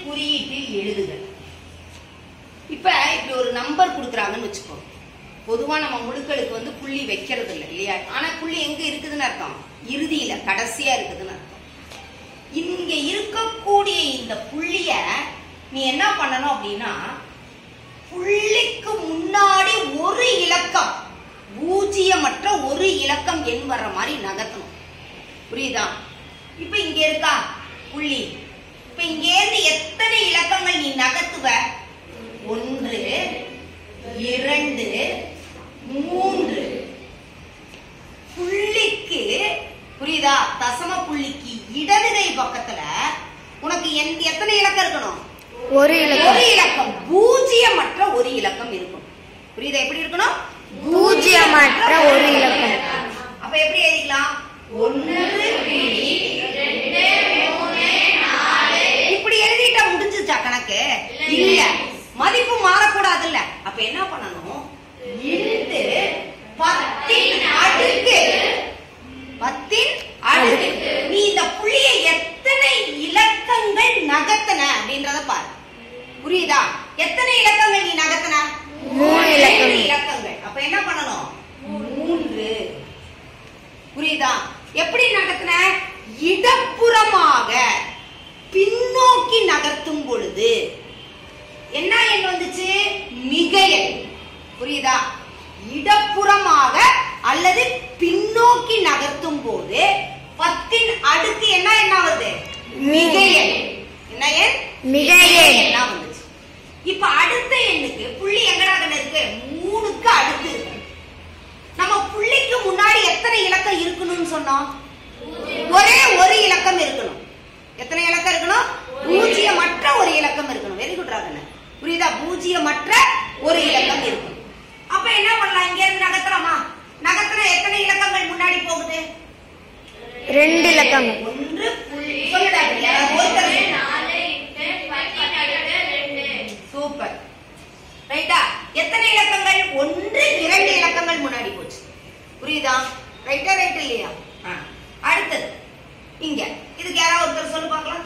குறியீட்டில் எழுதுக இப்ப இப்படி ஒரு நம்பர் கொடுக்குறாங்கன்னு வச்சுக்கோ பொதுவா நம்ம முழுக்களுக்கு வந்து புள்ளி வைக்கிறது இல்லை இல்லையா ஆனா புள்ளி எங்க இருக்குதுன்னு அர்த்தம் இறுதியில கடைசியா இருக்குதுன்னு அர்த்தம் இங்க இருக்கக்கூடிய இந்த புள்ளிய நீ என்ன பண்ணணும் அப்படின்னா புள்ளிக்கு முன்னாடி ஒரு இலக்கம் பூஜ்ஜியமற்ற ஒரு இலக்கம் எண் வர்ற மாதிரி நகர்த்தணும் புரியுதா இப்ப இங்க இருக்கா புள்ளி இப்ப இங்க இருந்து எத்தனை இலக்கங்கள் நீ நகர்த்துவ ஒன்று இரண்டு மூன்று புள்ளிக்கு புரியுதா தசம புள்ளிக்கு இடது கை பக்கத்துல உனக்கு எந்த- எத்தனை இலக்கம் இருக்கணும் ஒரு இலக்கம் ஒரு இலக்கம் பூஜ்ஜியமற்ற ஒரு இலக்கம் இருக்கும் புரியுதா எப்படி இருக்கணும் பூஜ்ஜியமற்ற ஒரு இலக்கம் அப்ப எப்படி எழுதிக்கலாம் ஒன்று புள்ளி இப்படி எழுதிட்டா முடிஞ்சுச்சா கணக்கு இல்ல மதிப்பு மாறக்கூடாதுல்ல அப்ப என்ன பண்ணணும் இன்ட்டு பத்தின் அடுக்கு பத்தின் அடுக்கு நீ இந்த புள்ளியை எத்தனை இலக்கங்கள் நகர்த்தன அப்படின்றத பாரு புரியுதா எத்தனை இலக்கங்கள் நீ நகர்த்தன மூணு இலக்கம். மூணு இலக்கங்கள் அப்ப என்ன பண்ணணும் மூன்று புரியுதா எப்படி நகர்த்தின இடப்புறமாக பின்னோக்கி நகர்த்தும் பொழுது என்ன எண் வந்துச்சு மிகையல் புரியுதா இடப்புறமாக அல்லது பின்னோக்கி நகர்த்தும் போது பத்தின் அடுத்து என்ன என்ன வருது மிகையல் என்ன எண் மிகையல். என்ன வந்துச்சு இப்ப அடுத்த எண்ணுக்கு புள்ளி எங்கடா கண்ணு இருக்கு மூணுக்கு அடுத்து இருக்கு நம்ம புள்ளிக்கு முன்னாடி எத்தனை இலக்கம் இருக்கணும்னு சொன்னோம் ஒரே ஒரு இலக்கம் இருக்கணும் எத்தனை இலக்கம் இருக்கணும் பூஜ்ஜியமற்ற ஒரு இலக்கம் இருக்கணும் வெரி குட் ராகன புரியுதா பூஜ்ஜியமற்ற ஒரு இலக்கம் இருக்கணும் அப்ப என்ன பண்ணலாம் இங்க இருந்து நகர்த்தலாமா நகர்த்தினா எத்தனை இலக்கங்கள் முன்னாடி போகுது ரெண்டு இலக்கங்கள் ஒன்று புள்ளி சொல்லுடா யாராவது ஒருத்தர் சூப்பர் ரைட்டா எத்தனை இலக்கங்கள் ஒன்று இரண்டு இலக்கங்கள் முன்னாடி போச்சு புரியுதா ரைட்டா ரைட் இல்லையா ஆ. அடுத்தது இங்க இதுக்கு யாராவது ஒருத்தர் சொல்லு பார்க்கலாம்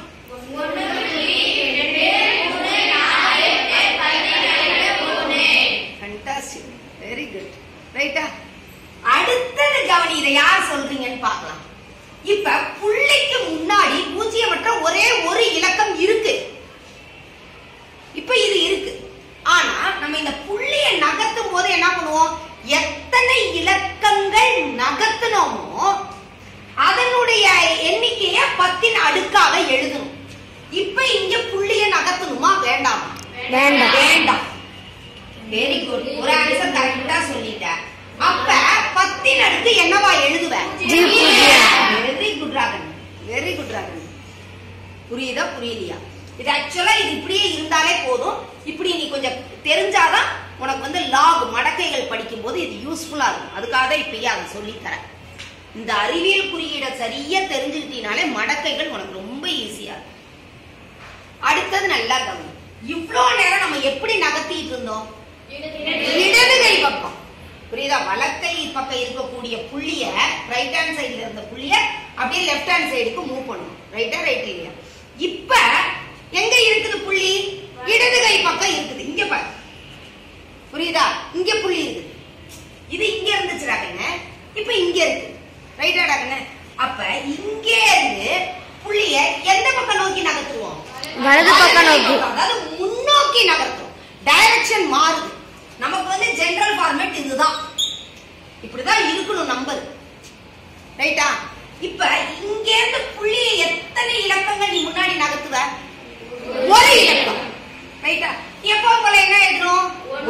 ஃபண்டாஸ்டிக் வெரி குட் ரைட்டா அடுத்தது கவனி இதை யார் சொல்றீங்கன்னு பார்க்கலாம் இப்ப புள்ளிக்கு முன்னாடி பூஜ்ஜியமற்ற ஒரே ஒரு இலக்கம் இருக்கு இப்ப இது இருக்கு ஆனா நம்ம இந்த புள்ளிய நகர்த்தும் போது என்ன பண்ணுவோம் எத்தனை இலக்கங்கள் நகர்த்தினோமோ அதனுடைய எண்ணிக்கைய பத்தின் அடுக்காக எழுதணும் இப்ப இங்க புள்ளிய நகர்த்தணுமா வேண்டாமா வேண்டாம். வேண்டாம் வெரி குட் ஒரு ஆன்சர் கரெக்டா சொல்லிட்ட அப்ப பத்தின் அடுக்கு என்னவா எழுதுவ ஜி பூஜ்ஜியம். Very good Ragan very good Ragan புரியுதா புரியலையா இது ஆக்சுவலா இது இப்படியே இருந்தாலே போதும் இப்படி நீ கொஞ்சம் தெரிஞ்சாதான் உனக்கு வந்து லாக் மடக்கைகள் படிக்கும் போது இது யூஸ்ஃபுல்லா இருக்கும் அதுக்காக தான் இப்பயே அதை சொல்லி தரேன் இந்த அறிவியல் குறியீடை சரியா தெரிஞ்சுக்கிட்டீனாலே மடக்கைகள் உனக்கு ரொம்ப ஈஸியா இருக்கும் அடுத்தது நல்லா கவனி இவ்ளோ நேரம் நம்ம எப்படி நகர்த்திட்டு இருந்தோம் இடது கை பக்கம் புரியுதா வலக்கை பக்கம் இருக்கக்கூடிய புள்ளிய ரைட் ஹேண்ட் சைடுல இருந்த புள்ளிய அப்படியே லெஃப்ட் ஹேண்ட் சைடுக்கு மூவ் பண்ணணும் ரைட்டா ரைட் இல்லையா இப்ப எங்க இருக்குது புள்ளி இடது கை பக்கம் இருக்குது இங்க பாரு புரியுதா இங்க புள்ளி இருக்குது இது இங்க இருந்துச்சுடா கண்ணு இப்ப இங்க இருக்கு ரைட்டாடா கண்ணு அப்ப இங்க இருந்து புள்ளிய எந்த பக்கம் நோக்கி நகர்த்துவோம் வலது பக்கம் நோக்கி. அதாவது முன்னோக்கி நகர்த்தும் டைரக்ஷன் மாறுது நமக்கு வந்து ஜெனரல் ஃபார்மேட் இதுதான் இப்படிதான் இருக்கணும் நம்பர் ரைட்டா இப்ப இங்க இருந்து புள்ளிய எத்தனை இலக்கங்கள் நீ முன்னாடி நகர்த்துவ ஒரு இலக்கம் ரைட்டா எப்போ போல என்ன எழுதணும்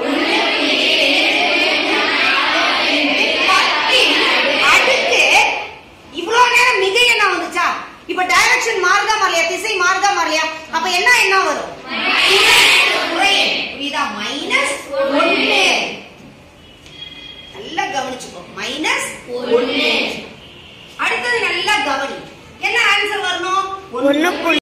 பத்தின் அடுக்கு இவ்வளவு நேரம் மிக என்ன வந்துச்சா இப்ப டைரக்ஷன் மாறுதா மாறலையா திசை மாறுதா மாறலையா அப்ப என்ன என்ன வரும் குறையும். புரியுதா மைனஸ் ஒன்னு நல்லா கவனிச்சுக்கோ மைனஸ் ஒன்னு அடுத்தது நல்லா கவனி என்ன ஆன்சர் வரணும் ஒண்ணு புள்ளி